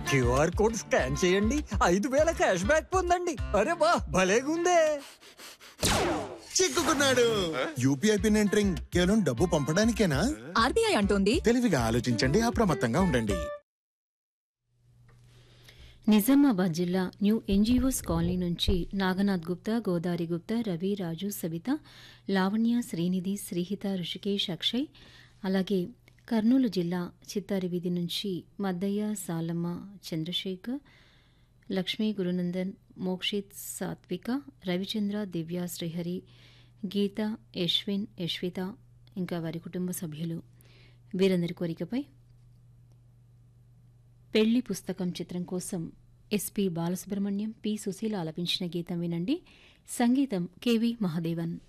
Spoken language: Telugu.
క్యూఆర్ కోడ్ స్కాన్ చేయండి ఐదు వేల క్యాష్ బ్యాక్ పొందండి అరే వా భలేగుందే చిక్కుకున్నాడు యూపీఐ పిన్ ఎంటరింగ్ కేవలం డబ్బు పంపడానికేనా ఆర్బీఐ అంటోంది తెలివిగా ఆలోచించండి అప్రమత్తంగా ఉండండి నిజామాబాద్ జిల్లా న్యూ ఎన్జీఓస్ కాలనీ నుంచి నాగనాథ్ గుప్తా గోదారి గుప్తా రవి రాజు సవిత లావణ్య శ్రీనిధి శ్రీహిత ఋషికేష్ అక్షయ్ అలాగే కర్నూలు జిల్లా చిత్తారి వీధి నుంచి మద్దయ్య సాలమ్మ చంద్రశేఖర్ లక్ష్మీ గురునందన్ మోక్షిత్ సాత్విక రవిచంద్ర దివ్య శ్రీహరి గీత యశ్విన్ యశ్విత ఇంకా వారి కుటుంబ సభ్యులు వీరందరి కోరికపై పెళ్లి పుస్తకం చిత్రం కోసం ఎస్పి బాలసుబ్రహ్మణ్యం పి సుశీల ఆలపించిన గీతం వినండి సంగీతం కెవి మహాదేవన్